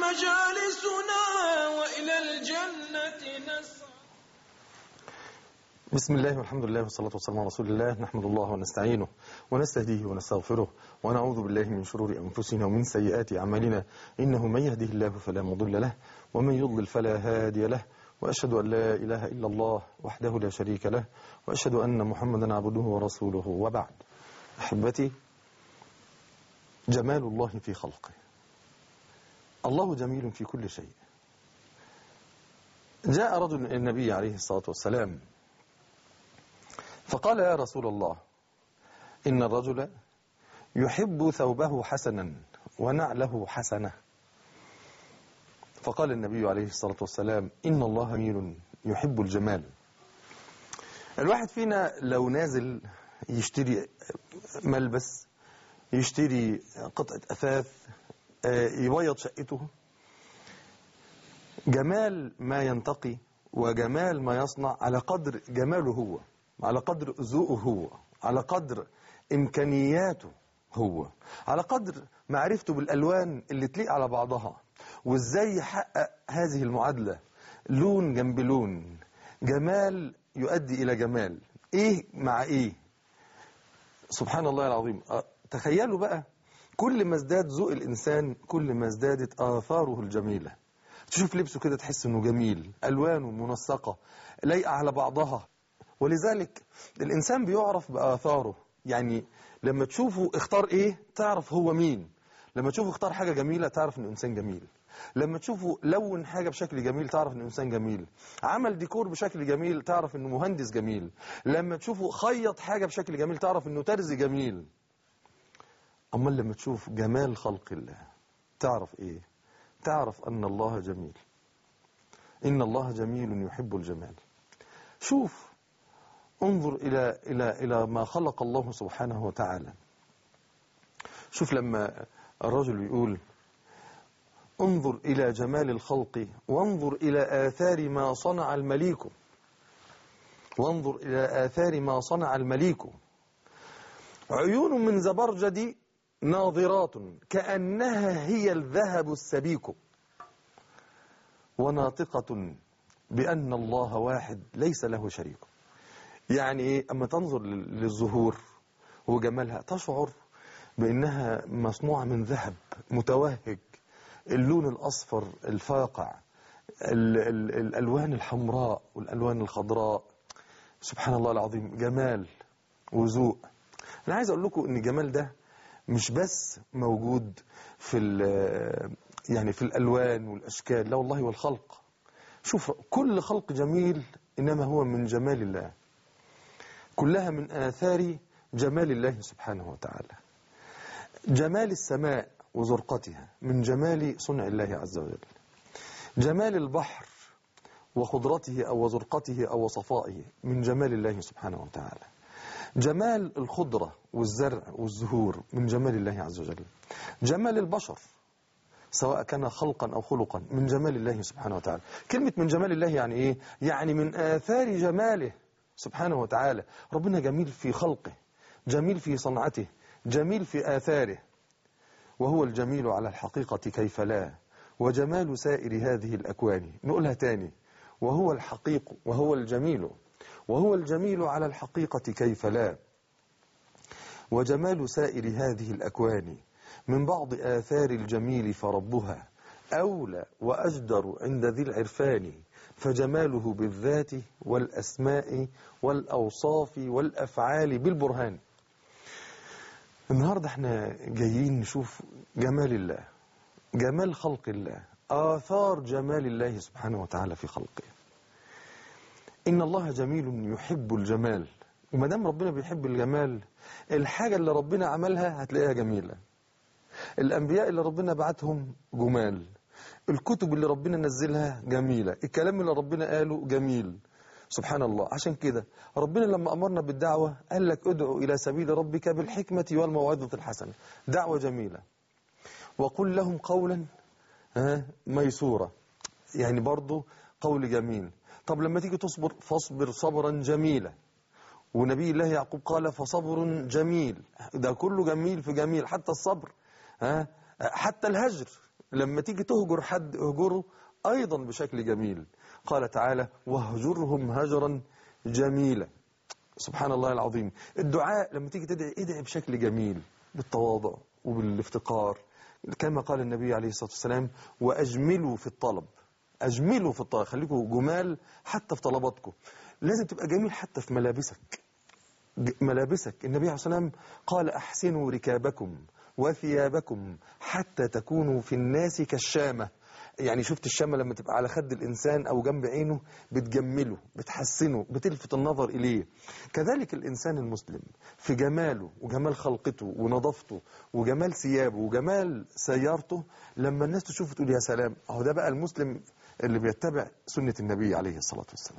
مجالسنا وإلى الجنة نسعى بسم الله والحمد لله والصلاة والسلام على رسول الله نحمد الله ونستعينه ونستهديه ونستغفره ونعوذ بالله من شرور أنفسنا ومن سيئات أعمالنا إنه من يهده الله فلا مضل له ومن يضلل فلا هادي له وأشهد أن لا إله إلا الله وحده لا شريك له وأشهد أن محمدا عبده ورسوله وبعد أحبتي جمال الله في خلقه الله جميل في كل شيء جاء رجل إلى النبي عليه الصلاة والسلام فقال يا رسول الله إن الرجل يحب ثوبه حسنا ونعله حسنة فقال النبي عليه الصلاة والسلام إن الله جميل يحب الجمال الواحد فينا لو نازل يشتري ملبس يشتري قطعة أثاث آه، يبيض شقته جمال ما ينتقي وجمال ما يصنع على قدر جماله هو على قدر ذوقه هو على قدر إمكانياته هو على قدر معرفته بالألوان اللي تليق على بعضها وإزاي يحقق هذه المعادلة لون جنب لون جمال يؤدي إلى جمال إيه مع إيه سبحان الله العظيم أه، تخيلوا بقى كل ما ازداد ذوق الإنسان كل ما ازدادت آثاره الجميلة تشوف لبسه كده تحس انه جميل الوانه منسقه لايقه على بعضها ولذلك الانسان بيعرف باثاره يعني لما تشوفه اختار ايه تعرف هو مين لما تشوفه اختار حاجه جميله تعرف انه انسان جميل لما تشوفه لون حاجه بشكل جميل تعرف انه انسان جميل عمل ديكور بشكل جميل تعرف انه مهندس جميل لما تشوفه خيط حاجه بشكل جميل تعرف انه ترزي جميل امال لما تشوف جمال خلق الله تعرف ايه تعرف أن الله جميل إن الله جميل يحب الجمال شوف انظر إلى إلى إلى ما خلق الله سبحانه وتعالى شوف لما الرجل يقول انظر إلى جمال الخلق وانظر إلى آثار ما صنع المليك وانظر إلى آثار ما صنع المليك عيون من زبرجد ناظرات كأنها هي الذهب السبيك وناطقة بأن الله واحد ليس له شريك يعني إيه أما تنظر لل- للزهور وجمالها تشعر بأنها مصنوعة من ذهب متوهج اللون الأصفر الفاقع ال ال الألوان الحمراء والألوان الخضراء سبحان الله العظيم جمال وذوق أنا عايز أقول لكم إن الجمال ده مش بس موجود في ال- يعني في الألوان والأشكال لا والله والخلق شوف كل خلق جميل إنما هو من جمال الله كلها من آثار جمال الله سبحانه وتعالى جمال السماء وزرقتها من جمال صنع الله عز وجل جمال البحر وخضرته أو وزرقته أو وصفائه من جمال الله سبحانه وتعالى جمال الخضرة والزرع والزهور من جمال الله عز وجل جمال البشر سواء كان خلقا أو خلقا من جمال الله سبحانه وتعالى كلمة من جمال الله يعني إيه؟ يعني من آثار جماله سبحانه وتعالى ربنا جميل في خلقه جميل في صنعته جميل في آثاره وهو الجميل على الحقيقة كيف لا وجمال سائر هذه الأكوان نقولها تاني وهو الحقيق وهو الجميل وهو الجميل على الحقيقة كيف لا وجمال سائر هذه الأكوان من بعض آثار الجميل فربها أولى وأجدر عند ذي العرفان فجماله بالذات والأسماء والأوصاف والأفعال بالبرهان النهاردة احنا جايين نشوف جمال الله جمال خلق الله آثار جمال الله سبحانه وتعالى في خلقه إن الله جميل يحب الجمال وما دام ربنا بيحب الجمال الحاجة اللي ربنا عملها هتلاقيها جميلة الأنبياء اللي ربنا بعتهم جمال الكتب اللي ربنا نزلها جميلة الكلام اللي ربنا قاله جميل سبحان الله عشان كده ربنا لما أمرنا بالدعوة قال لك ادعو إلى سبيل ربك بالحكمة والموعظة الحسنة دعوة جميلة وقل لهم قولا ها، ميسورة يعني برضو قول جميل طب لما تيجي تصبر فاصبر صبرا جميلا ونبي الله يعقوب قال فصبر جميل ده كله جميل في جميل حتى الصبر ها حتى الهجر لما تيجي تهجر حد اهجره أيضا بشكل جميل قال تعالى واهجرهم هجرا جميلا سبحان الله العظيم الدعاء لما تيجي تدعي ادعي بشكل جميل بالتواضع وبالافتقار كما قال النبي عليه الصلاة والسلام وأجملوا في الطلب أجملوا في الطلب خليكم جمال حتى في طلباتكم لازم تبقى جميل حتى في ملابسك ج- ملابسك النبي عليه الصلاة والسلام قال أحسنوا ركابكم وثيابكم حتى تكونوا في الناس كالشامة يعني شفت الشامة لما تبقى على خد الإنسان أو جنب عينه بتجمله بتحسنه بتلفت النظر إليه كذلك الإنسان المسلم في جماله وجمال خلقته ونظافته وجمال ثيابه وجمال سيارته لما الناس تشوفه تقول يا سلام أهو ده بقى المسلم اللي بيتبع سنة النبي عليه الصلاة والسلام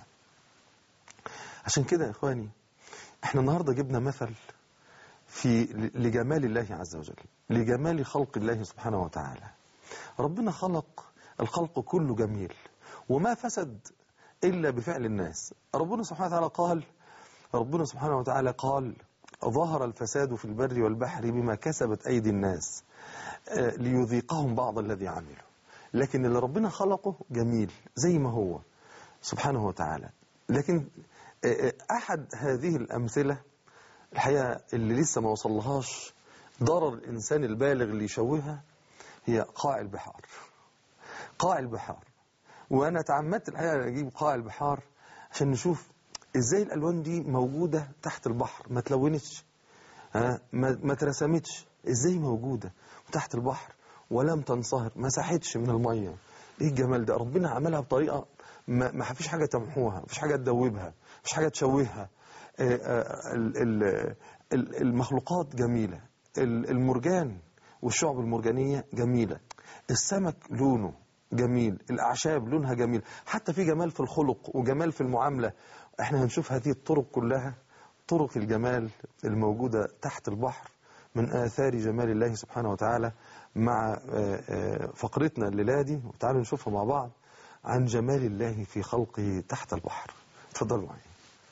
عشان كده يا إخواني احنا النهاردة جبنا مثل في لجمال الله عز وجل لجمال خلق الله سبحانه وتعالى ربنا خلق الخلق كله جميل وما فسد إلا بفعل الناس ربنا سبحانه وتعالى قال ربنا سبحانه وتعالى قال ظهر الفساد في البر والبحر بما كسبت أيدي الناس آه، ليذيقهم بعض الذي عملوا لكن اللي ربنا خلقه جميل زي ما هو سبحانه وتعالى لكن آه، آه، أحد هذه الأمثلة الحقيقة اللي لسه ما وصلهاش ضرر الإنسان البالغ اللي يشوهها هي قاع البحار قاع البحار وأنا تعمدت الحقيقة أن أجيب قاع البحار عشان نشوف إزاي الألوان دي موجودة تحت البحر ما تلونتش ها ما ما اترسمتش إزاي موجودة تحت البحر ولم تنصهر ما ساحتش من المية إيه الجمال ده ربنا عملها بطريقة ما, ما فيش حاجة تمحوها ما فيش حاجة تدوبها ما فيش حاجة تشوهها آه، آه، ال- ال- ال- المخلوقات جميلة ال- المرجان والشعب المرجانية جميلة السمك لونه جميل الأعشاب لونها جميل حتى في جمال في الخلق وجمال في المعاملة احنا هنشوف هذه الطرق كلها طرق الجمال الموجودة تحت البحر من آثار جمال الله سبحانه وتعالى مع آه، آه، فقرتنا الليلة دي وتعالوا نشوفها مع بعض عن جمال الله في خلقه تحت البحر اتفضلوا معي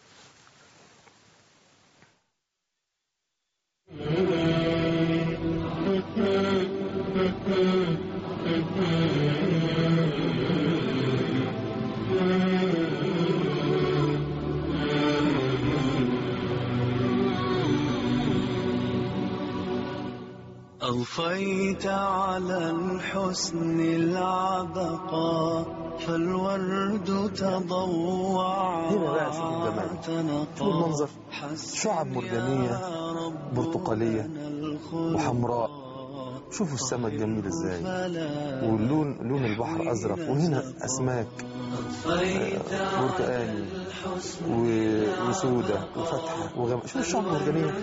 أضفيت على الحسن العبقى فالورد تضوع هنا بقى شوف الجمال. تنقى شوف المنظر. حسن شعب مرجانية يا رب برتقالية لنا الخلق وحمراء شوفوا السمك جميل ازاي فلا واللون لون البحر ازرق وهنا اسماك آه، برتقاني و- وسودة وفتحة وغامق شوفوا الشعب المرجانية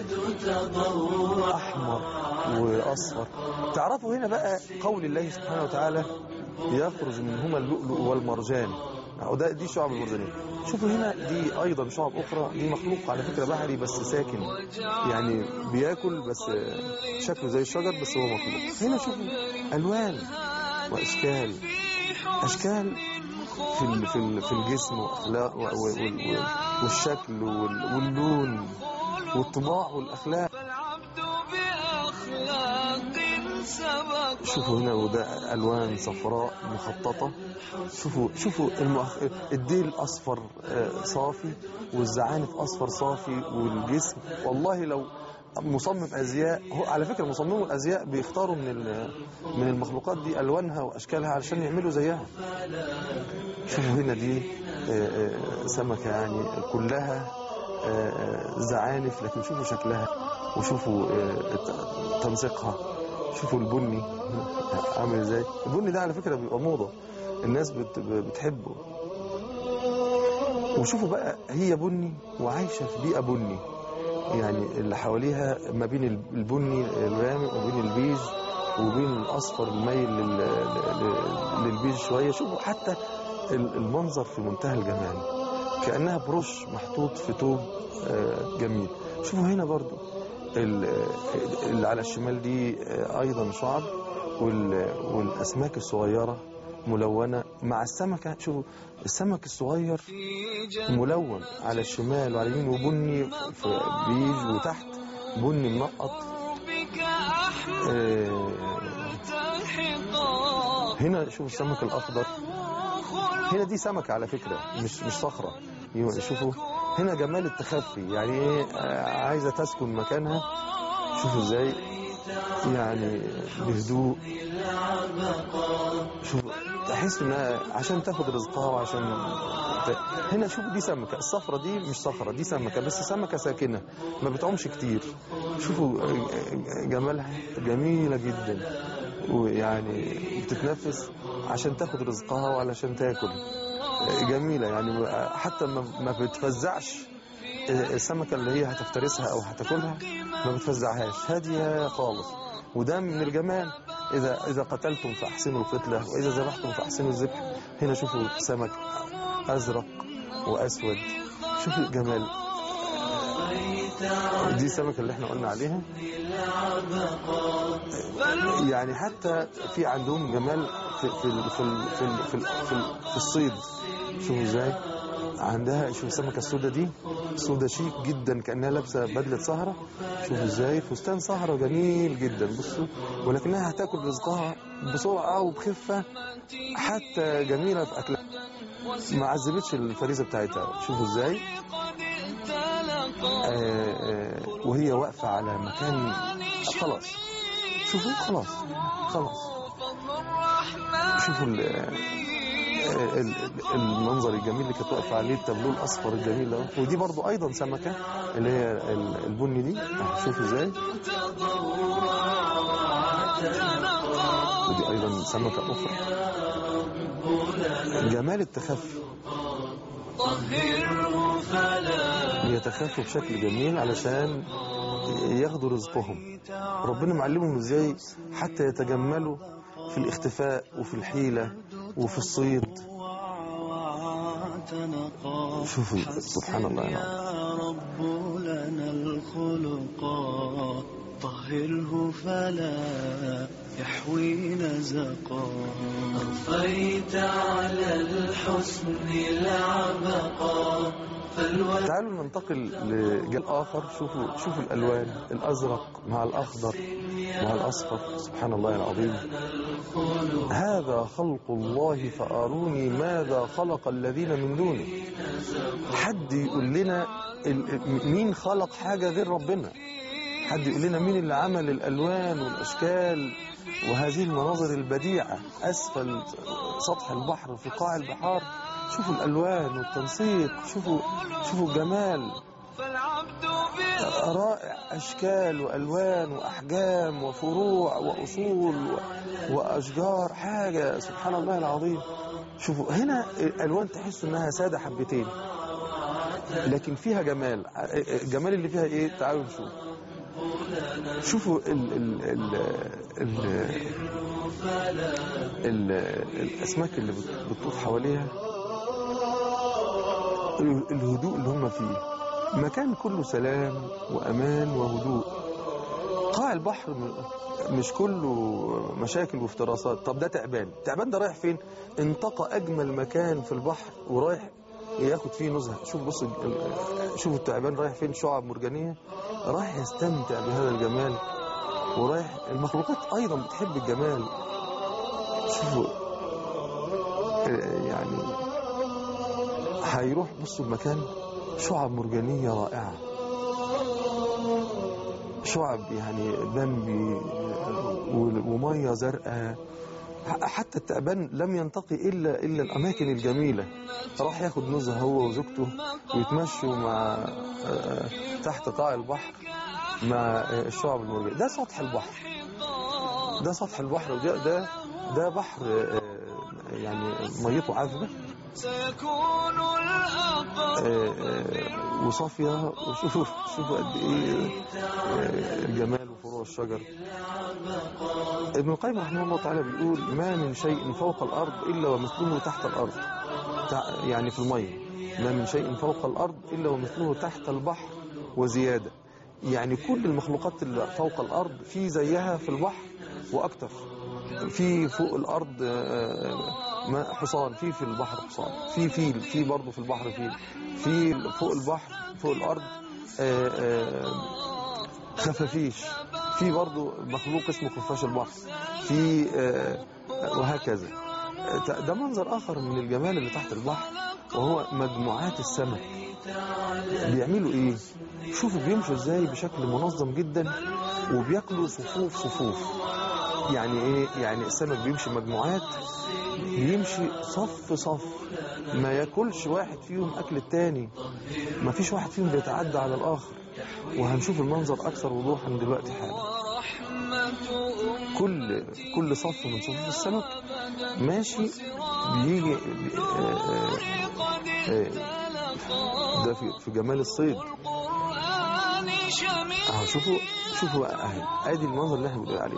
احمر واصفر تعرفوا هنا بقى قول الله سبحانه وتعالى يخرج منهما اللؤلؤ والمرجان أو ده دي شعب المرجانية شوفوا هنا دي أيضا شعب أخرى دي مخلوق على فكرة بحري بس ساكن يعني بياكل بس شكله زي الشجر بس هو مخلوق هنا شوفوا ألوان وأشكال أشكال في ال- في ال- في الجسم وأخلاق و- و- وال- والشكل وال- واللون والطباع والأخلاق فالعبد بأخلاق سبق شوفوا هنا وده ألوان صفراء مخططة شوفوا شوفوا المؤخ... الديل أصفر آه، صافي والزعانف أصفر صافي والجسم والله لو مصمم أزياء هو على فكرة مصممو الأزياء بيختاروا من ال- من المخلوقات دي ألوانها وأشكالها علشان يعملوا زيها شوفوا هنا دي آه، آه، سمكة يعني كلها آه، آه، زعانف لكن شوفوا شكلها وشوفوا آه، ت- تنسيقها شوفوا البني عامل ازاي البني ده على فكرة بيبقى موضة الناس بت- بتحبه وشوفوا بقى هي بني وعايشة في بيئة بني يعني اللي حواليها ما بين البني الغامق وبين البيج وبين الأصفر الميل لل- لل- للبيج شوية شوفوا حتى ال- المنظر في منتهى الجمال كأنها بروش محطوط في توب آه، جميل شوفوا هنا برضو ال- اللي على الشمال دي آه، أيضا شعب وال- والأسماك الصغيرة ملونة مع السمكة شوفوا السمك الصغير في جنة ملون على الشمال وعلى اليمين وبني في بيج وتحت بني منقط بك أحمد آه، تلحقا هنا شوف السمك الأخضر هنا دي سمكة على فكرة مش مش صخرة شوفوا هنا جمال التخفي يعني ايه آه، عايزة تسكن مكانها شوفوا ازاي يعني بهدوء شوف تحس انها عشان تاخد رزقها وعشان ت... هنا شوف دي سمكة الصخرة دي مش صخرة دي سمكة بس سمكة ساكنة ما بتعومش كتير شوفوا جمالها جميلة جدا ويعني بتتنفس عشان تاخد رزقها وعلشان تاكل جميلة يعني حتى ما ما بتفزعش السمكة اللي هي هتفترسها أو هتاكلها ما بتفزعهاش هادية خالص وده من الجمال إذا إذا قتلتم فأحسنوا القتلة وإذا ذبحتم فأحسنوا الذبح هنا شوفوا سمك أزرق وأسود شوفوا الجمال دي السمكة اللي احنا قلنا عليها يعني حتى في عندهم جمال في في ال- في ال- في ال- في, ال- في, ال- في الصيد شوفوا ازاي عندها شوف السمكة السوداء دي سوداء شيك جدا كأنها لابسة بدلة سهرة شوفوا ازاي فستان سهرة جميل جدا بصوا ولكنها هتاكل رزقها بسرعة وبخفة حتى جميلة في أكلها ما عذبتش الفريسة بتاعتها شوفوا ازاي آه، آه، وهي واقفة على مكان خلاص شوفوا خلاص خلاص شوفوا ال- آه، ال- ال- المنظر الجميل اللي كانت واقفة عليه التابلو الأصفر الجميل ده ودي برضو أيضا سمكة اللي هي ال- البني دي شوفوا ازاي ودي أيضا سمكة أخرى جمال التخفي يتخفوا بشكل جميل علشان ياخدوا رزقهم ربنا معلمهم ازاي حتى يتجملوا في الاختفاء وفي الحيلة وفي الصيد شوفوا سبحان الله العظيم يا رب لنا الخلقا طهره فلا يحوي نزقا أضفيت على الحسن العبقا فالوجه تعالوا ننتقل لجيل آخر شوفوا شوفوا الألوان الأزرق مع الأخضر مع الأصفر سبحان الله العظيم هذا خلق الله فأروني ماذا خلق الذين من دونه حد يقول لنا ال- مين خلق حاجة غير ربنا حد يقول لنا مين اللي عمل الألوان والأشكال وهذه المناظر البديعة أسفل سطح البحر في قاع البحار شوفوا الألوان والتنسيق شوفوا شوفوا الجمال فالعبد بأخلاق رائع أشكال وألوان وأحجام وفروع وأصول و- وأشجار حاجة سبحان الله العظيم شوفوا هنا الألوان تحس إنها سادة حبتين لكن فيها جمال الجمال اللي فيها إيه تعالوا نشوف شوفوا ال ال ال ال ال الأسماك اللي بت- بتطوف حواليها الهدوء اللي هم فيه مكان كله سلام وأمان وهدوء قاع البحر م- مش كله مشاكل وافتراسات طب ده تعبان تعبان ده رايح فين انتقى أجمل مكان في البحر ورايح ياخد فيه نزهة شوف بص ال- شوف التعبان رايح فين شعاب مرجانية رايح يستمتع بهذا الجمال ورايح المخلوقات أيضا بتحب الجمال شوفوا آه، يعني هيروح بصوا المكان شعب مرجانية رائعة شعب يعني بامبي ومية زرقاء ح- حتى التعبان لم ينتقي إلا إلا الأماكن الجميلة راح ياخد نزهة هو وزوجته ويتمشوا مع آه، تحت قاع البحر مع آه، الشعب المرجانية ده سطح البحر ده سطح البحر وده ده ده بحر آه، يعني ميته عذبة سيكون الأقرب آه، آه، وصافية وشوفوا شوفوا قد ايه آه، الجمال وفروع الشجر ابن القيم رحمه الله تعالى بيقول ما من شيء فوق الأرض إلا ومثله تحت الأرض تع- يعني في المية ما من شيء فوق الأرض إلا ومثله تحت البحر وزيادة يعني كل المخلوقات اللي فوق الأرض في زيها في البحر وأكتر في فوق الأرض آه، ما- حصان في في البحر حصان في فيل في برضه في البحر فيل في فوق البحر فوق الأرض آه، آه، خفافيش في برضه مخلوق اسمه خفاش البحر في آه، وهكذا آه، ده منظر آخر من الجمال اللي تحت البحر وهو مجموعات السمك بيعملوا ايه شوفوا بيمشوا ازاي بشكل منظم جدا وبياكلوا صفوف صفوف يعني ايه يعني السمك بيمشي مجموعات بيمشي صف صف ما ياكلش واحد فيهم اكل التاني ما فيش واحد فيهم بيتعدى على الاخر وهنشوف المنظر اكثر وضوحا دلوقتي حالا ورحمة أم كل كل صف من صفوف السمك ماشي بيجي بي- آه، آه، قد آه، تلقى ده في في جمال الصيد القرآن شميل اهو شوفوا شوفوا اهي ادي المنظر اللي احنا بنقول عليه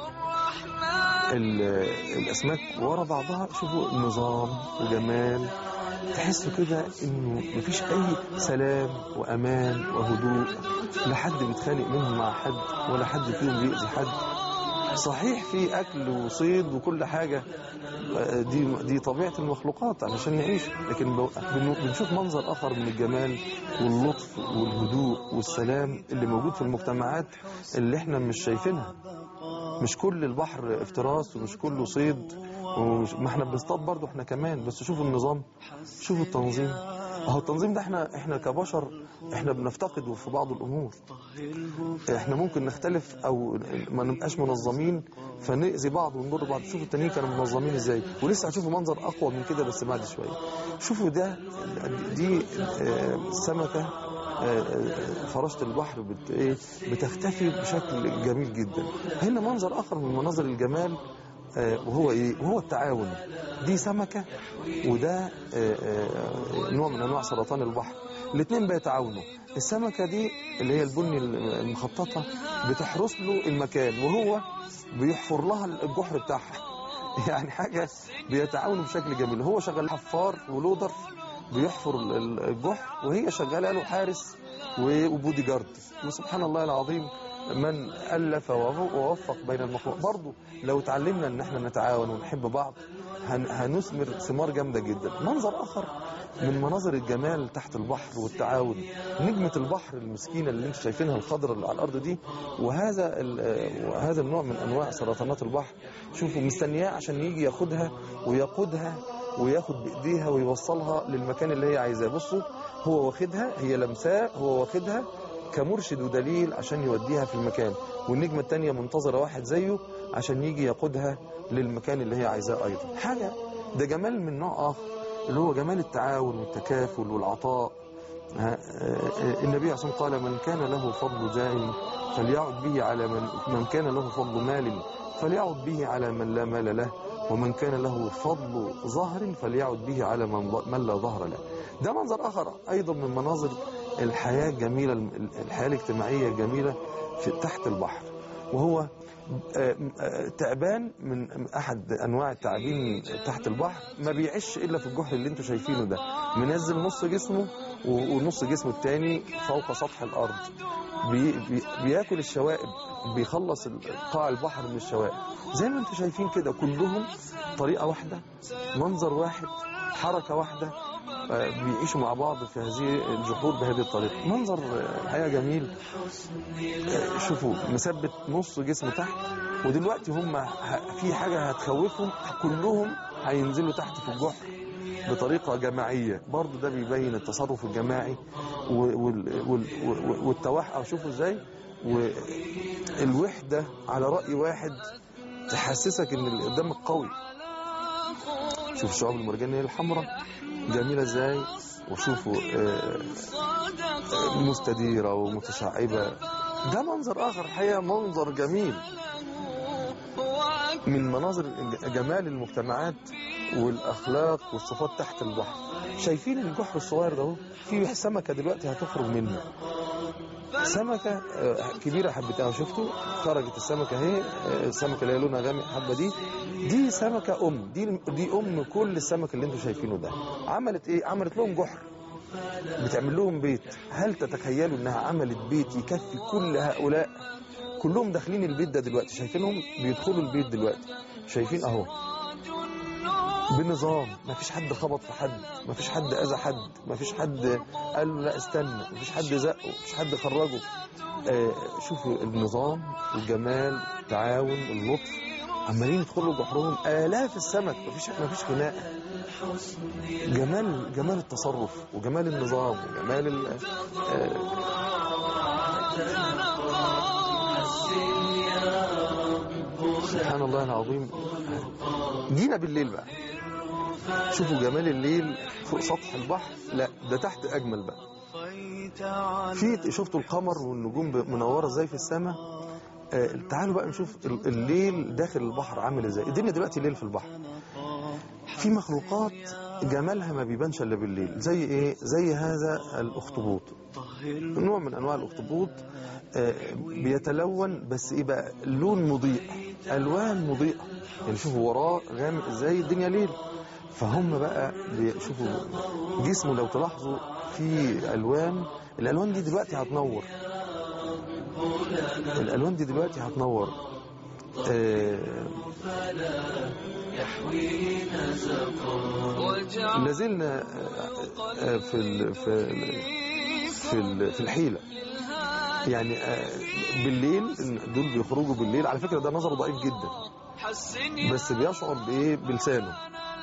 ال- الاسماك ورا بعضها شوفوا نظام وجمال تحسوا كده انه مفيش اي سلام وامان وهدوء لا حد بيتخانق منهم مع حد ولا حد فيهم بيأذي حد صحيح في اكل وصيد وكل حاجه آه، دي دي طبيعه المخلوقات علشان نعيش لكن ب- بن- بنشوف منظر اخر من الجمال واللطف والهدوء والسلام اللي موجود في المجتمعات اللي احنا مش شايفينها مش كل البحر افتراس ومش كله صيد ومش ما احنا بنصطاد برضه احنا كمان بس شوفوا النظام شوفوا التنظيم اهو التنظيم ده احنا احنا كبشر احنا بنفتقده في بعض الامور احنا ممكن نختلف او ما نبقاش منظمين فنأذي بعض ونضر بعض شوفوا التانيين كانوا منظمين ازاي ولسه هتشوفوا منظر اقوى من كده بس بعد شويه شوفوا ده دي آه، سمكه آه، آه، فراشة البحر بت ايه بتختفي بشكل جميل جدا هنا منظر اخر من مناظر الجمال آه، وهو ايه وهو التعاون دي سمكه وده آه، آه، نوع من انواع سرطان البحر الاثنين بيتعاونوا السمكه دي اللي هي البني المخططه بتحرس له المكان وهو بيحفر لها الجحر بتاعها يعني حاجه بيتعاونوا بشكل جميل هو شغال حفار ولودر بيحفر ال- ال- الجحر وهي شغاله له حارس و- وبودي جارد وسبحان الله العظيم من ألف ووف- ووفق بين المخلوق برضه لو اتعلمنا ان احنا نتعاون ونحب بعض هن- هنثمر ثمار جامدة جدا منظر آخر من مناظر الجمال تحت البحر والتعاون نجمة البحر المسكينة اللي انتم شايفينها الخضراء اللي على الأرض دي وهذا ال- وهذا النوع من أنواع سرطانات البحر شوفوا مستنياه عشان يجي ياخدها ويقودها وياخد بإيديها ويوصلها للمكان اللي هي عايزاه بصوا هو واخدها هي لمساه هو واخدها كمرشد ودليل عشان يوديها في المكان والنجمة التانية منتظرة واحد زيه عشان يجي يقودها للمكان اللي هي عايزاه أيضا حاجة ده جمال من نوع آخر اللي هو جمال التعاون والتكافل والعطاء ها، آه، النبي عليه الصلاة والسلام قال من كان له فضل جاه فليعد به على من من كان له فضل مال فليعد به على من لا مال له ومن كان له فضل ظهر فليعد به على من من لا ظهر له ده منظر آخر أيضا من مناظر الحياة الجميلة الحياة الاجتماعية الجميلة في تحت البحر وهو آه، آه، تعبان من احد انواع التعابين تحت البحر ما بيعيش الا في الجحر اللي انتم شايفينه ده منزل نص جسمه و- ونص جسمه التاني فوق سطح الارض بي بي بياكل الشوائب بيخلص ال- قاع البحر من الشوائب زي ما انتم شايفين كده كلهم طريقه واحده منظر واحد حركه واحده آه، بيعيشوا مع بعض في هذه الجحور بهذه الطريقه منظر آه، الحقيقه جميل آه، شوفوا مثبت نص جسمه تحت ودلوقتي هم ه- في حاجه هتخوفهم كلهم هينزلوا تحت في الجحر بطريقه جماعيه برضو ده بيبين التصرف الجماعي و- وال- وال- وال- والتوحد أو شوفوا ازاي والوحده على راي واحد تحسسك ان اللي قدامك قوي شوف الشعاب المرجانيه الحمراء جميله ازاي وشوفوا آه، صدق مستديرة ومتشعبة ده منظر آخر الحقيقة منظر جميل من مناظر جمال المجتمعات والأخلاق والصفات تحت البحر شايفين الجحر الصغير ده اهو؟ في سمكة دلوقتي هتخرج منه سمكة آه، كبيرة حبتها شفتوا خرجت السمكة اهي آه، السمكة اللي هي لونها غامق حبة دي دي سمكة أم دي دي أم كل السمك اللي انتوا شايفينه ده عملت ايه عملت لهم جحر بتعمل لهم بيت هل تتخيلوا انها عملت بيت يكفي كل هؤلاء كلهم داخلين البيت ده دلوقتي شايفينهم بيدخلوا البيت دلوقتي شايفين اهو بنظام ما فيش حد خبط في حد ما فيش حد اذى حد ما فيش حد قال له لا استنى ما فيش حد زقه ما فيش حد خرجه آه شوفوا النظام الجمال التعاون اللطف عمالين يدخلوا جحرهم آلاف السمك مفيش مفيش خناقة جمال جمال التصرف وجمال النظام وجمال ال- آه، سبحان الله العظيم جينا بالليل بقى شوفوا جمال الليل فوق سطح البحر لا ده تحت اجمل بقى في شفتوا القمر والنجوم منوره ازاي في السماء آه تعالوا بقى نشوف ال- الليل داخل البحر عامل ازاي الدنيا دلوقتي ليل في البحر في مخلوقات جمالها ما بيبانش الا بالليل زي ايه زي هذا الاخطبوط نوع من انواع الاخطبوط آه، بيتلون بس ايه بقى لون مضيء الوان مضيئه يعني شوفوا وراه غامق ازاي الدنيا ليل فهم بقى بيشوفوا جسمه لو تلاحظوا في الوان الالوان دي دلوقتي هتنور الالوان دي دلوقتي هتنور آه، وجعل لازلنا آه، آه، في ال- في ال- في ال- في الحيله يعني آه، بالليل دول بيخرجوا بالليل على فكره ده نظره ضعيف جدا حسن بس بيشعر بايه بلسانه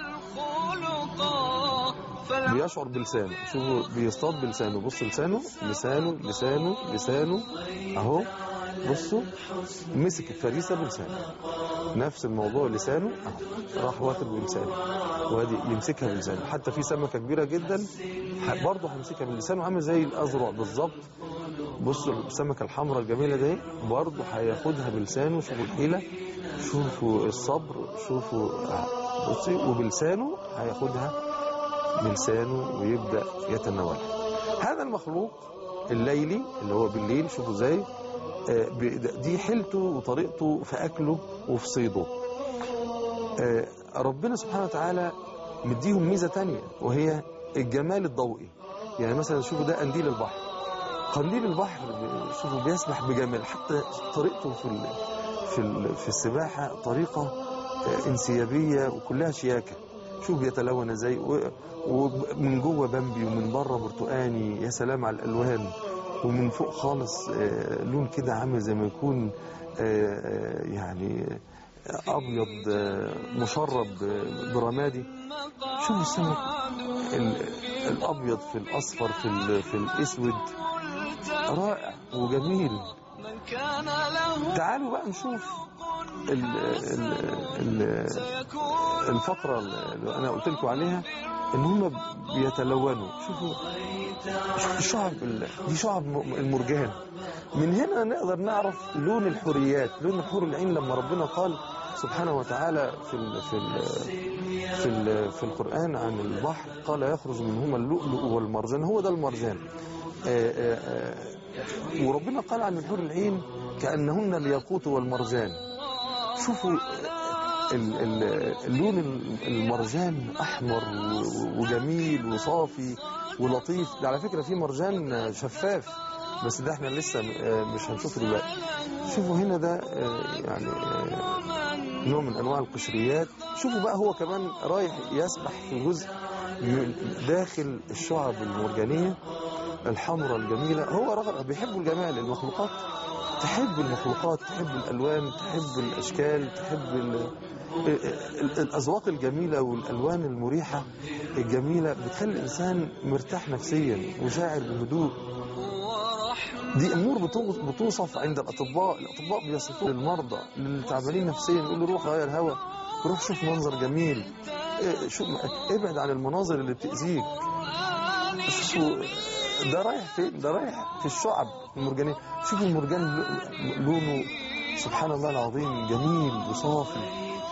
الخلقا فالعبد بيشعر بلسانه شوفوا بيصطاد بلسانه بص لسانه لسانه لسانه لسانه اهو بصوا مسك الفريسه بلسانه نفس الموضوع لسانه اهو راح واخد بلسانه وادي يمسكها بلسانه حتى في سمكه كبيره جدا ح- برضه هيمسكها بلسانه عامل زي الاذرع بالظبط بصوا السمكه الحمراء الجميله دي برضه هياخدها بلسانه شوفوا الحيله شوفوا الصبر شوفوا آه، بصي وبلسانه هياخدها بلسانه ويبدأ يتناولها هذا المخلوق الليلي اللي هو بالليل شوفوا ازاي آه، ب- دي حيلته وطريقته في أكله وفي صيده آه، ربنا سبحانه وتعالى مديهم ميزة تانية وهي الجمال الضوئي يعني مثلا شوفوا ده قنديل البحر قنديل البحر ب- شوفوا بيسبح بجمال حتى طريقته في ال- في ال- في السباحة طريقة آه، انسيابية وكلها شياكة شوف بيتلون ازاي و- ومن جوه بامبي ومن بره برتقاني يا سلام على الالوان ومن فوق خالص آه، لون كده عامل زي ما يكون آه، آه، يعني ابيض آه، مشرب آه، برمادي شوف السمك ال- الابيض في الاصفر في ال- في الاسود رائع وجميل من كان له تعالوا بقى نشوف ال ال ال سيكون الفقرة اللي أنا قلت لكم عليها إن هم بيتلونوا شوفوا شوفوا الشعب ال- دي شعب م- المرجان من هنا نقدر نعرف لون الحوريات لون الحور العين لما ربنا قال سبحانه وتعالى في ال في ال في ال في القرآن عن البحر قال يخرج منهما اللؤلؤ والمرجان هو ده المرجان آه، آه، آه، وربنا قال عن الحور العين كأنهن الياقوت والمرجان شوفوا ال- ال- اللون ال- المرجان احمر و- وجميل وصافي ولطيف ده على فكره في مرجان شفاف بس ده احنا لسه آه، مش هنشوفه دلوقتي شوفوا هنا ده آه، يعني آه، نوع من انواع القشريات شوفوا بقى هو كمان رايح يسبح في جزء من داخل الشعب المرجانيه الحمراء الجميله هو رغم بيحبوا الجمال المخلوقات تحب المخلوقات تحب الالوان تحب الاشكال تحب ال... ال- الأذواق الجميلة والألوان المريحة الجميلة بتخلي الإنسان مرتاح نفسيا وشاعر بهدوء دي أمور بتو- بتوصف عند الأطباء الأطباء بيصفوا للمرضى للتعبانين نفسيا يقول له روح غير هوا روح شوف منظر جميل إيه، شوف ابعد عن المناظر اللي بتأذيك شوفوا ده رايح فين ده رايح في الشعب المرجانية شوفوا المرجان ل- لونه سبحان الله العظيم جميل وصافي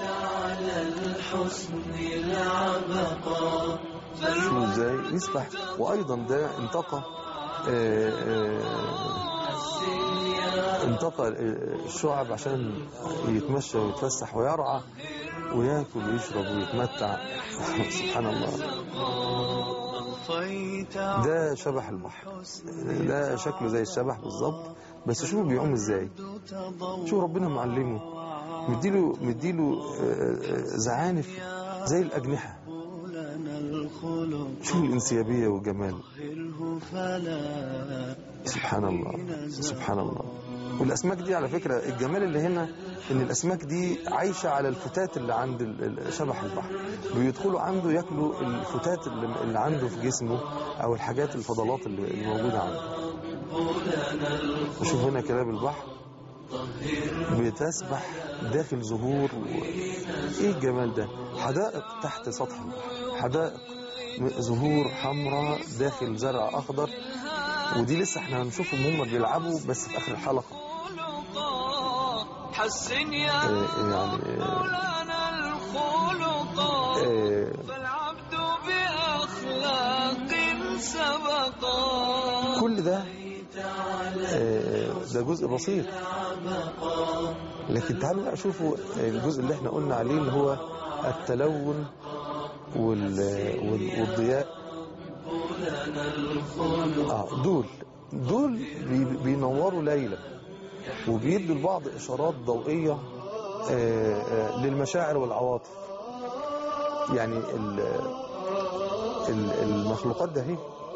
شو ازاي يسبح وايضا ده انتقى آه، آه، انتقى آه، الشعب عشان يتمشى ويتفسح ويرعى وياكل ويشرب ويتمتع سبحان الله ده شبح البحر ده شكله زي الشبح بالظبط بس شوفوا بيعوم ازاي شوف ربنا معلمه مديله مديله آه، آه، زعانف زي الاجنحه شوف الانسيابيه والجمال سبحان الله سبحان الله والاسماك دي على فكره الجمال اللي هنا ان الاسماك دي عايشه على الفتات اللي عند ال- ال- شبح البحر بيدخلوا عنده ياكلوا الفتات اللي اللي عنده في جسمه او الحاجات الفضلات اللي اللي موجوده عنده وشوف هنا كلاب البحر بتسبح داخل زهور و... ايه الجمال ده حدائق تحت سطح البحر حدائق م- زهور حمراء داخل زرع اخضر ودي لسه احنا هنشوفهم هم بيلعبوا بس في اخر الحلقه خلقا حسن يا آه، يعني آه، مولانا الخلقا آه، فالعبد بأخلاق سبقا كل ده آه، ده جزء بسيط لكن تعالوا بقى شوفوا الجزء اللي احنا قلنا عليه اللي هو التلون وال... وال... والضياء اه دول دول بي... بينوروا ليلة وبيدوا لبعض اشارات ضوئية آه، آه، للمشاعر والعواطف يعني ال... ال- المخلوقات ده هي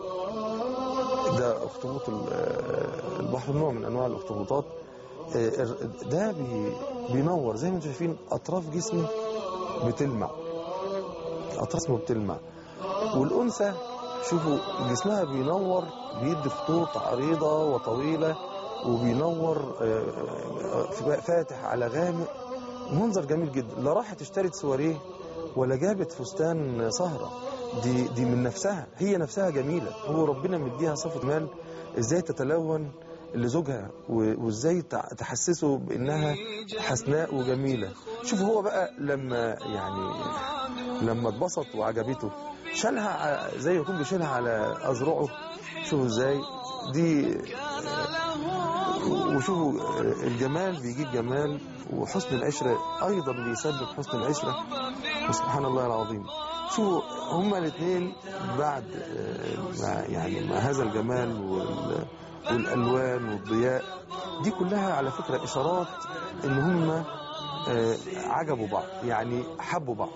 ده اخطبوط ال- آه، البحر نوع من انواع الاخطبوطات آه، الر- ده بي بينور زي ما انتم شايفين اطراف جسمه بتلمع اطراف جسمه بتلمع والانثى شوفوا جسمها بينور بيدي خطوط عريضه وطويله وبينور آه، آه، فاتح على غامق منظر جميل جدا لا راحت اشترت سواريه ولا جابت فستان سهره دي دي من نفسها هي نفسها جميله هو ربنا مديها صفه مال ازاي تتلون لزوجها و- وازاي تع- تحسسه بانها حسناء وجميله شوف هو بقى لما يعني لما اتبسط وعجبته شالها ع- زي يكون بيشيلها على اذرعه شوفوا ازاي دي وشوفوا الجمال بيجيب جمال وحسن العشرة أيضا بيسبب حسن العشرة وسبحان الله العظيم شو هما الاثنين بعد آه، مع يعني مع هذا الجمال وال- والألوان والضياء دي كلها على فكرة إشارات إن هما آه، عجبوا بعض يعني حبوا بعض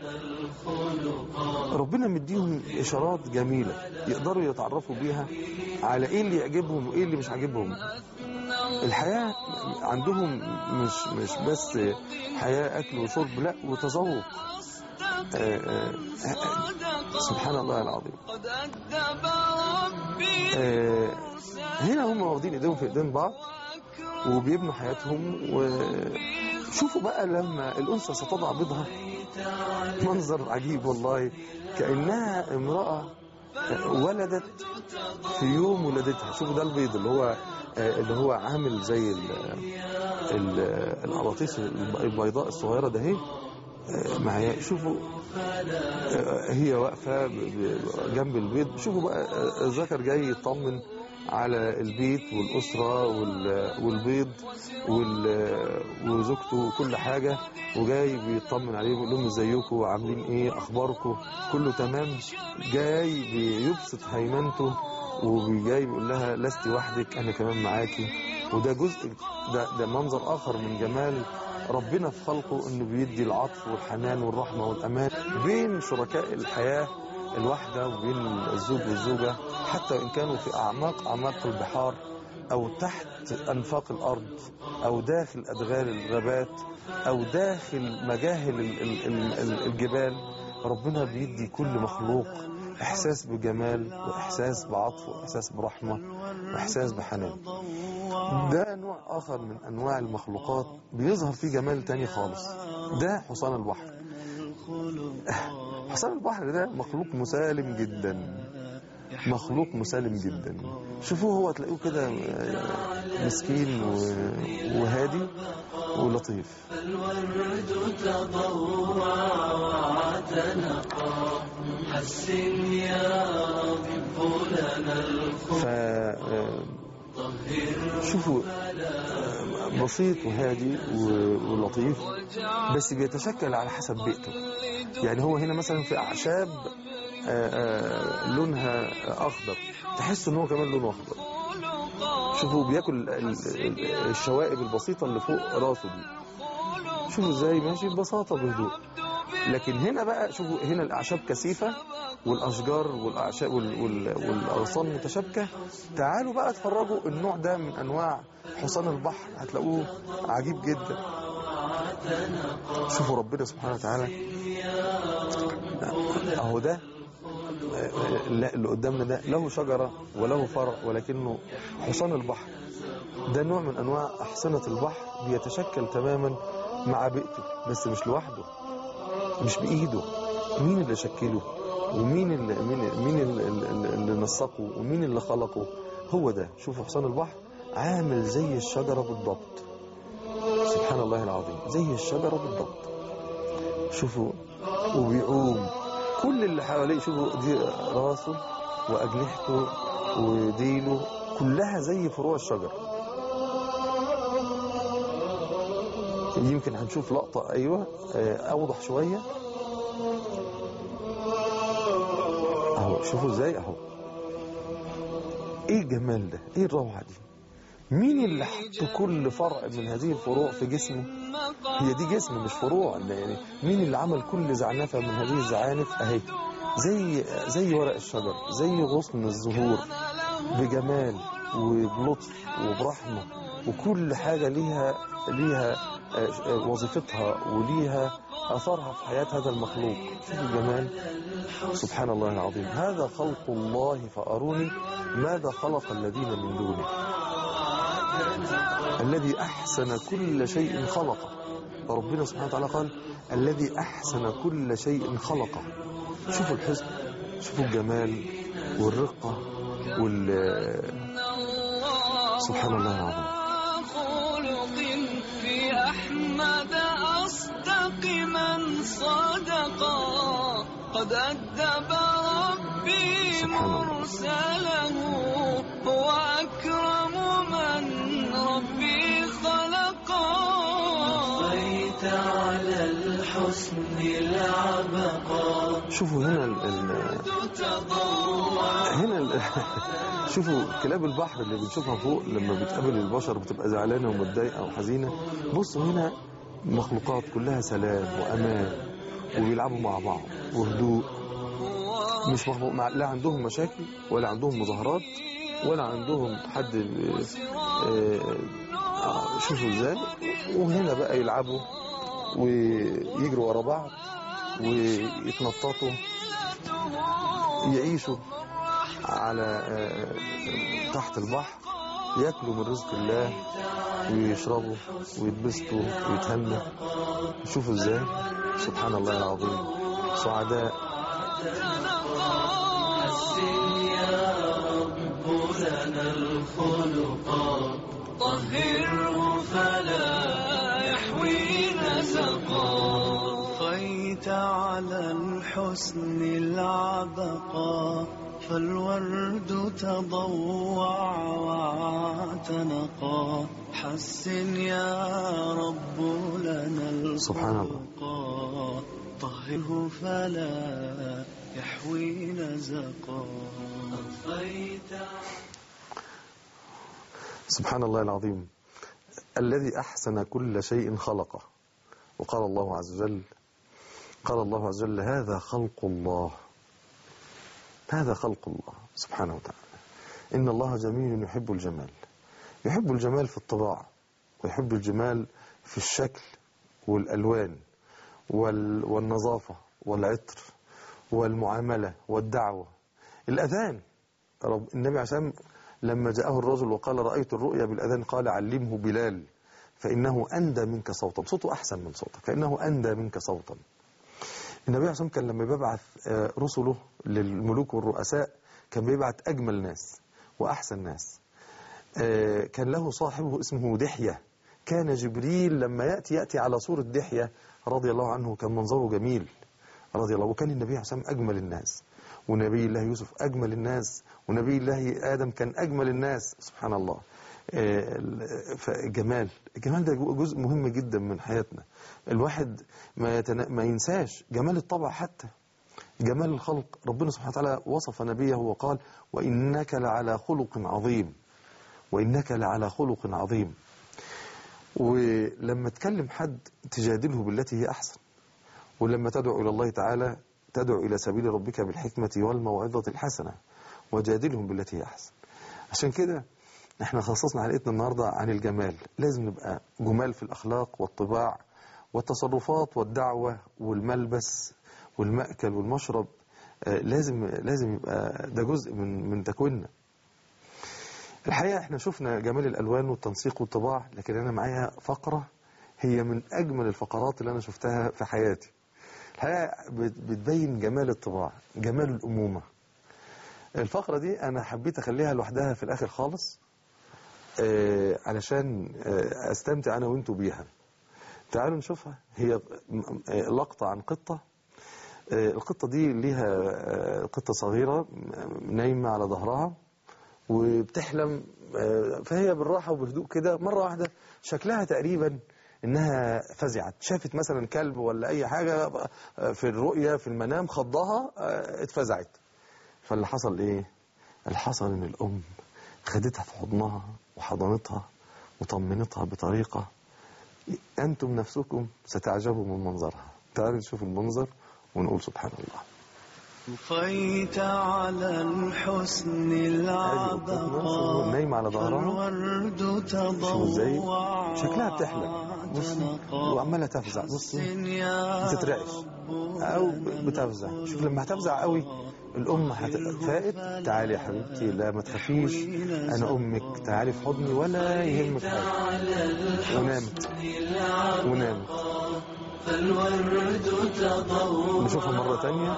ربنا مديهم إشارات جميلة يقدروا يتعرفوا بيها على إيه اللي يعجبهم وإيه اللي مش عاجبهم الحياة عندهم مش مش بس حياة أكل وشرب لا وتذوق آه، آه، آه، سبحان الله العظيم قد أدب ربي آه، هنا هم واخدين ايديهم في ايدين بعض وبيبنوا حياتهم وشوفوا بقى لما الأنثى ستضع بيضها منظر عجيب والله كأنها امرأة ولدت في يوم ولادتها شوفوا ده البيض اللي هو اللي هو عامل زي ال- ال- القراطيس البيضاء الصغيرة ده اهي معايا شوفوا هي واقفة ب- ب- جنب البيت شوفوا بقى الذكر جاي يطمن على البيت والأسرة وال- والبيض وال- وزوجته وكل حاجة وجاي بيطمن عليهم يقول لهم ازيكم عاملين ايه اخباركم كله تمام جاي بيبسط هيمنته وجاي بيقول لها لست وحدك انا كمان معاكي وده جزء ده, ده منظر اخر من جمال ربنا في خلقه انه بيدي العطف والحنان والرحمه والامان بين شركاء الحياه الواحده وبين الزوج والزوجه حتى وان كانوا في اعماق اعماق البحار او تحت انفاق الارض او داخل ادغال الغابات او داخل مجاهل ال- ال- ال- ال- الجبال ربنا بيدي كل مخلوق احساس بجمال واحساس بعطف واحساس برحمه واحساس بحنان ده نوع اخر من انواع المخلوقات بيظهر فيه جمال تاني خالص ده حصان البحر حصان البحر ده مخلوق مسالم جدا مخلوق مسالم جدا شوفوه هو تلاقوه كده آه، مسكين و- وهادي ولطيف ف آه، شوفوا آه، بسيط وهادي و- ولطيف بس بيتشكل على حسب بيئته يعني هو هنا مثلا في أعشاب آه، آه، لونها أخضر تحس إن هو كمان لونه أخضر شوفوا بياكل ال- ال- الشوائب البسيطة اللي فوق راسه دي شوفوا ازاي ماشي ببساطة بهدوء لكن هنا بقى شوفوا هنا الأعشاب كثيفة والأشجار والأعشاب وال- وال- والأغصان متشابكة تعالوا بقى اتفرجوا النوع ده من أنواع حصان البحر هتلاقوه عجيب جدا شوفوا ربنا سبحانه وتعالى اهو ده لا اللي قدامنا ده له شجرة وله فرع ولكنه حصان البحر ده نوع من انواع احصنة البحر بيتشكل تماما مع بيئته بس مش لوحده مش بايده مين اللي شكله ومين اللي مين مين اللي, اللي, اللي نسقه ومين اللي خلقه هو ده شوفوا حصان البحر عامل زي الشجرة بالضبط سبحان الله العظيم زي الشجرة بالضبط شوفوا وبيعوم كل اللي حواليه شوفوا دي راسه وأجنحته وديله كلها زي فروع الشجر يمكن هنشوف لقطة أيوة آه، أوضح شوية أهو شوفوا إزاي أهو إيه الجمال ده إيه الروعة دي مين اللي حط كل فرع من هذه الفروع في جسمه هي دي جسم مش فروع يعني مين اللي عمل كل زعنفة من هذه الزعانف اهي زي زي ورق الشجر زي غصن الزهور بجمال وبلطف وبرحمة وكل حاجة ليها ليها آه، آه، وظيفتها وليها أثرها في حياة هذا المخلوق شوف الجمال سبحان الله العظيم هذا خلق الله فأروني ماذا خلق الذين من دونه الذي أحسن كل شيء خلقه فربنا سبحانه وتعالى قال الذي أحسن كل شيء خلقه شوفوا الحسن شوفوا الجمال والرقة وال سبحان الله العظيم خلق في أحمد أصدق من صدقا قد أدب ربي سبحان الله. مرسله هو أكرم من ربي خلقا بيت على الحسن العبقا شوفوا هنا ال... ال... تضوع هنا ال... شوفوا كلاب البحر اللي بنشوفها فوق لما بتقابل البشر بتبقى زعلانة ومتضايقة وحزينة بصوا هنا مخلوقات كلها سلام وأمان وبيلعبوا مع بعض وهدوء مش مخلوق مع... لا عندهم مشاكل ولا عندهم مظاهرات ولا عندهم حد ب- آه، آه، شوفوا ازاي وهنا بقى يلعبوا ويجروا ورا بعض ويتنططوا يعيشوا على آه، تحت البحر ياكلوا من رزق الله ويشربوا ويتبسطوا ويتهنوا شوفوا ازاي سبحان الله العظيم سعداء طهره فلا يحوي نسقا خيت على الحسن العبقا فالورد تضوع واعتنقا حسن يا رب لنا سبحان الله. الخلقا طهره فلا يحوي نزقا أطفيت سبحان الله العظيم الذي أحسن كل شيء خلقه وقال الله عز وجل قال الله عز وجل هذا خلق الله هذا خلق الله سبحانه وتعالى إن الله جميل يحب الجمال يحب الجمال في الطباع ويحب الجمال في الشكل والألوان وال والنظافة والعطر والمعاملة والدعوة الأذان رب النبي عليه الصلاة والسلام لما جاءه الرجل وقال رأيت الرؤيا بالأذان قال علمه بلال فإنه أندى منك صوتا صوته أحسن من صوتك فإنه أندى منك صوتا النبي عليه الصلاة والسلام كان لما بيبعث آه، رسله للملوك والرؤساء كان بيبعث أجمل ناس وأحسن ناس آه، كان له صاحبه اسمه دحية كان جبريل لما يأتي يأتي على صورة دحية رضي الله عنه كان منظره جميل رضي الله وكان النبي عليه الصلاة والسلام أجمل الناس ونبي الله يوسف أجمل الناس ونبي الله آدم كان أجمل الناس سبحان الله آه، ال- فالجمال الجمال ده جزء مهم جدا من حياتنا الواحد ما, يتنا... ما ينساش جمال الطبع حتى جمال الخلق ربنا سبحانه وتعالى وصف نبيه وقال وإنك لعلى خلق عظيم وإنك لعلى خلق عظيم ولما تكلم حد تجادله بالتي هي أحسن ولما تدعو إلى الله تعالى تدعو إلى سبيل ربك بالحكمة والموعظة الحسنة وجادلهم بالتي هي أحسن عشان كده احنا خصصنا حلقتنا النهاردة عن الجمال لازم نبقى جمال في الأخلاق والطباع والتصرفات والدعوة والملبس والمأكل والمشرب آه، لازم لازم يبقى ده جزء من من تكويننا الحقيقة احنا شفنا جمال الألوان والتنسيق والطباع لكن أنا معايا فقرة هي من أجمل الفقرات اللي أنا شفتها في حياتي الحقيقة بت- بتبين جمال الطباع جمال الأمومة الفقرة دي أنا حبيت أخليها لوحدها في الآخر خالص آه، علشان آه، أستمتع أنا وأنتوا بيها تعالوا نشوفها هي م- آه، لقطة عن قطة آه، القطة دي ليها آه، قطة صغيرة م- نايمة على ظهرها وبتحلم آه، فهي بالراحة وبهدوء كده مرة واحدة شكلها تقريبا انها فزعت شافت مثلا كلب ولا اي حاجة آه، في الرؤية في المنام خضها آه، اتفزعت فاللي حصل ايه اللي حصل ان الام خدتها في حضنها وحضنتها وطمنتها بطريقة انتم نفسكم ستعجبوا من منظرها تعالوا نشوف المنظر ونقول سبحان الله طفيت على الحسن العبقى نايمة على ظهرها الورد شوفوا ازاي تضوع شكلها بتحلم بص وعمالة تفزع بص بتترعش او بتفزع شوف لما هتفزع قوي الام هت- فائت تعالي يا حبيبتي لا ما تخافيش انا امك تعالي في حضني ولا يهمك حاجه ونامت ونامت نشوفها مره تانية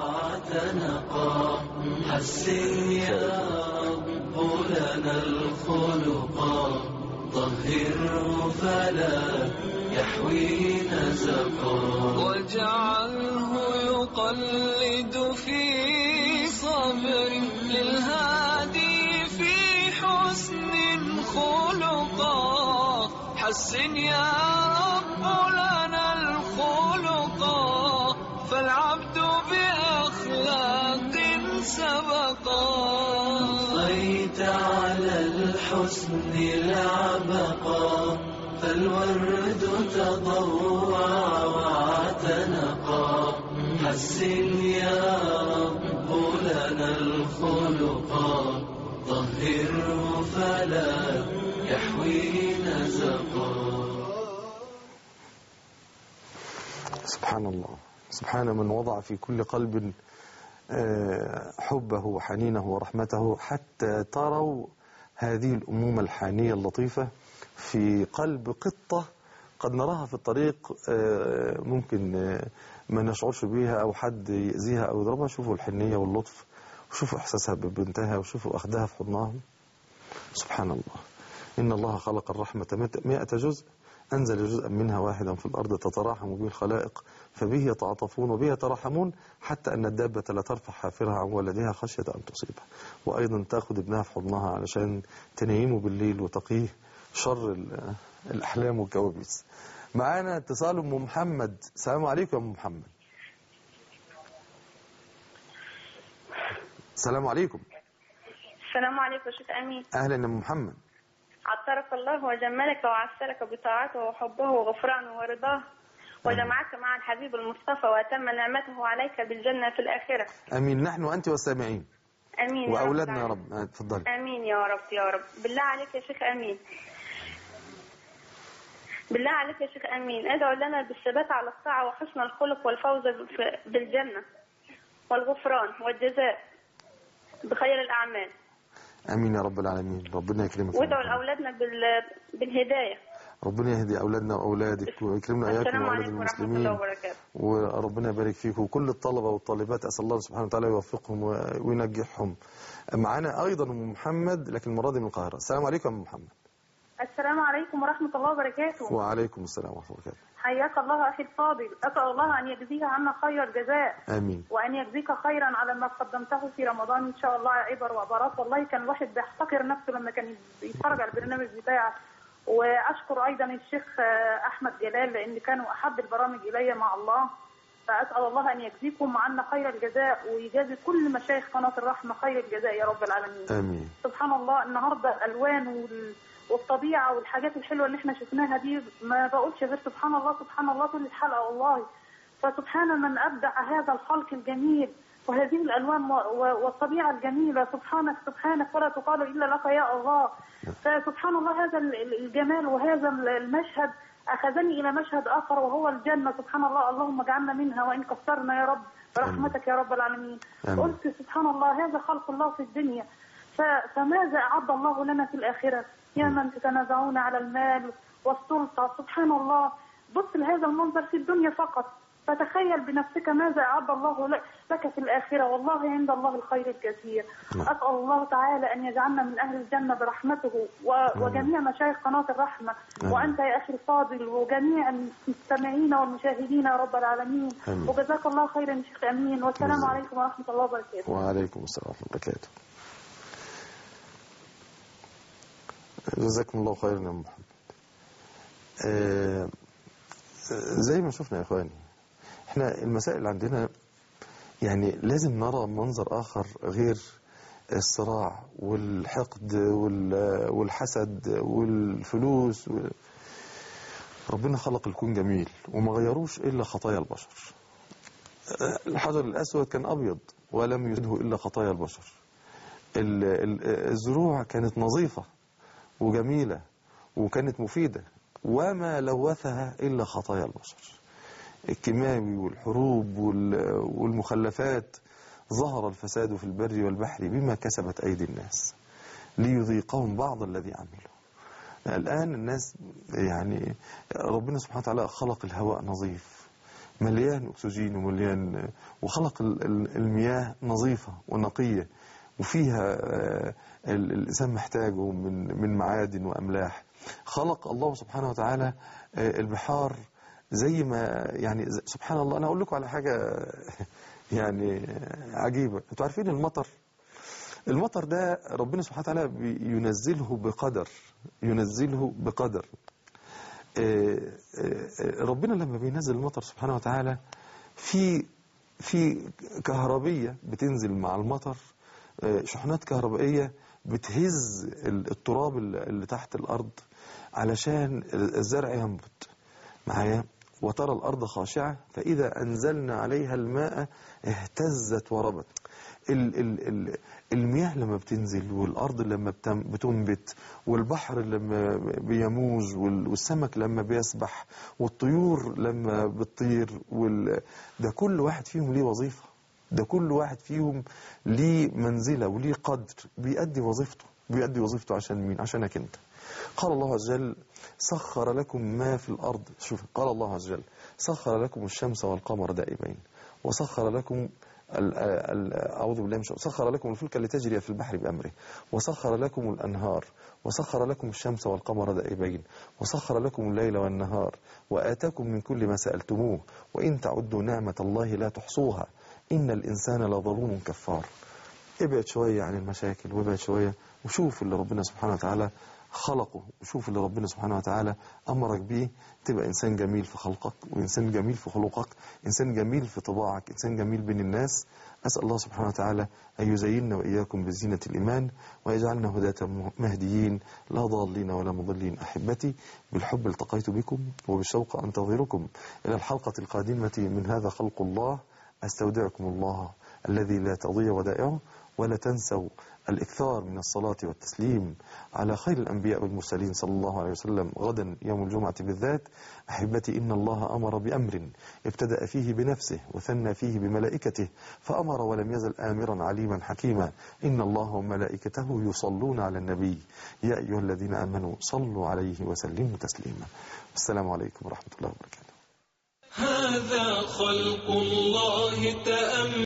حسن يا رب لنا الخلقا طهره فلا يحوي نزقا واجعله يقلد في صبر للهادي في حسن خلقا حسن يا رب لنا الخلقا فالعبد بأخلاق سبقا طيت على الحسن العبقا فالورد تضوع واعتنقا حسن يا رب لنا الخلقا طهره فلا يحوي نزقا سبحان الله سبحان من وضع في كل قلب آه، حبه وحنينه ورحمته حتى تروا هذه الأمومة الحانية اللطيفة في قلب قطة قد نراها في الطريق آه، ممكن آه، ما نشعرش بيها أو حد يأذيها أو يضربها شوفوا الحنية واللطف وشوفوا إحساسها ببنتها وشوفوا أخذها في حضنها سبحان الله إن الله خلق الرحمة مئة- مئة جزء أنزل جزءا منها واحدا في الأرض تتراحم به الخلائق فبه يتعاطفون وبه يتراحمون حتى أن الدابة لا ترفع حافرها عن ولدها خشية أن تصيبه وأيضا تأخذ ابنها في حضنها علشان تنيمه بالليل وتقيه شر ال- الأحلام والكوابيس معانا اتصال أم محمد السلام عليكم يا أم محمد السلام عليكم السلام عليكم يا شيخ أمين أهلا يا أم محمد عطرك الله وجملك وعسرك بطاعته وحبه وغفرانه ورضاه وجمعك مع الحبيب المصطفى وأتم نعمته عليك بالجنة في الآخرة أمين نحن وأنت والسامعين أمين يا رب وأولادنا يا العالمين. رب آه، اتفضلي آمين يا رب يا رب بالله عليك يا شيخ أمين بالله عليك يا شيخ أمين ادعو لنا بالثبات على الطاعة وحسن الخلق والفوز في- بالجنة والغفران والجزاء بخير الأعمال امين يا رب العالمين ربنا يكرمك يا وادعو محمد. لأولادنا بال... بالهداية ربنا يهدي اولادنا واولادك ويكرمنا اياكم السلام واولاد عليكم ورحمة المسلمين الله وبركاته وربنا يبارك فيكم وكل الطلبه والطالبات اسال الله سبحانه وتعالى يوفقهم و- وينجحهم معانا ايضا ام محمد لكن المره دي من القاهره السلام عليكم يا ام محمد السلام عليكم ورحمة الله وبركاته وعليكم السلام ورحمه الله وبركاته حياك الله أخي الفاضل أسأل الله أن يجزيك عنا خير الجزاء امين وأن يجزيك خيرا على ما قدمته في رمضان إن شاء الله عبر وعبرات والله كان الواحد بيحتقر نفسه لما كان بيتفرج على البرنامج بتاعك وأشكر أيضا الشيخ آه، أحمد جلال لأن كانوا أحب البرامج إلي مع الله فأسأل الله أن يجزيكم عنا خير الجزاء ويجازي كل مشايخ قناة الرحمة خير الجزاء يا رب العالمين امين سبحان الله النهارده الالوان وال... والطبيعه والحاجات الحلوه اللي احنا شفناها دي ما بقولش غير سبحان الله سبحان الله طول الحلقه والله فسبحان من ابدع هذا الخلق الجميل وهذه الالوان و... و... والطبيعه الجميله سبحانك سبحانك ولا تقال الا لك يا الله فسبحان الله هذا ال- ال- الجمال وهذا ال- المشهد أخذني إلى مشهد آخر وهو الجنة سبحان الله اللهم اجعلنا منها وإن قصرنا يا رب برحمتك يا رب العالمين آمين. قلت سبحان الله هذا خلق الله في الدنيا ف- فماذا أعد الله لنا في الآخرة يا من تتنازعون على المال والسلطة سبحان الله بص لهذا المنظر في الدنيا فقط فتخيل بنفسك ماذا أعد الله ل- لك في الآخرة والله عند الله الخير الكثير نعم. أسأل الله تعالى أن يجعلنا من أهل الجنة برحمته و- وجميع مشايخ قناة الرحمة آمين. وأنت يا أخي الفاضل وجميع المستمعين والمشاهدين يا رب العالمين آمين. وجزاك الله خيرا يا شيخ أمين والسلام جزاك. عليكم ورحمة الله وبركاته وعليكم السلام ورحمة الله وبركاته جزاكم الله خيرا يا أم محمد آه، آه، زي ما شفنا يا إخواني احنا المسائل اللي عندنا يعني لازم نرى منظر آخر غير الصراع والحقد وال- والحسد والفلوس وال- ربنا خلق الكون جميل وما غيروش إلا خطايا البشر الحجر الأسود كان أبيض ولم يزده إلا خطايا البشر ال- ال- الزروع كانت نظيفة وجميلة وكانت مفيدة وما لوثها إلا خطايا البشر الكيماوي والحروب وال- والمخلفات ظهر الفساد في البر والبحر بما كسبت أيدي الناس ليذيقهم بعض الذي عملوا الآن الناس يعني ربنا سبحانه وتعالى خلق الهواء نظيف مليان أكسجين ومليان وخلق ال- ال- المياه نظيفة ونقية وفيها آه، ال- الإنسان محتاجه من من معادن وأملاح خلق الله سبحانه وتعالى آه، البحار زي ما يعني ز- سبحان الله أنا أقول لكم على حاجة يعني عجيبة أنتوا عارفين المطر المطر ده ربنا سبحانه وتعالى ينزله بقدر ينزله بقدر آه، آه، ربنا لما بينزل المطر سبحانه وتعالى في في كهربية بتنزل مع المطر آه، شحنات كهربائية بتهز ال- التراب اللي اللي تحت الأرض علشان الزرع ينبت معايا وترى الأرض خاشعة فإذا أنزلنا عليها الماء اهتزت وربت ال ال ال المياه لما بتنزل والأرض لما بتم- بتنبت والبحر لما بيموج وال- والسمك لما بيسبح والطيور لما بتطير وال ده كل واحد فيهم ليه وظيفة ده كل واحد فيهم ليه منزلة وليه قدر بيأدي وظيفته بيأدي وظيفته عشان مين عشانك انت قال الله عز وجل سخر لكم ما في الأرض شوف قال الله عز وجل سخر لكم الشمس والقمر دائبين وسخر لكم ال- ال- أعوذ بالله من الشيطان سخر لكم الفلك لتجري في البحر بأمره وسخر لكم الأنهار وسخر لكم الشمس والقمر دائبين وسخر لكم الليل والنهار وآتاكم من كل ما سألتموه وإن تعدوا نعمة الله لا تحصوها إن الإنسان لظلوم كفار ابعد شوية عن المشاكل وابعد شوية وشوف اللي ربنا سبحانه وتعالى خلقه وشوف اللي ربنا سبحانه وتعالى أمرك بيه تبقى إنسان جميل في خلقك وإنسان جميل في خلقك إنسان جميل في طباعك إنسان جميل بين الناس أسأل الله سبحانه وتعالى أن يزيننا وإياكم بزينة الإيمان ويجعلنا هداة مهديين لا ضالين ولا مضلين أحبتي بالحب التقيت بكم وبالشوق أنتظركم إلى الحلقة القادمة من هذا خلق الله أستودعكم الله الذي لا تضيع ودائعه ولا تنسوا الإكثار من الصلاة والتسليم على خير الأنبياء والمرسلين صلى الله عليه وسلم غدا يوم الجمعة بالذات أحبتي إن الله أمر بأمر ابتدأ فيه بنفسه وثنى فيه بملائكته فأمر ولم يزل آمرا عليما حكيما إن الله وملائكته يصلون على النبي يا أيها الذين آمنوا صلوا عليه وسلموا تسليما السلام عليكم ورحمة الله وبركاته هذا خلق الله تأمل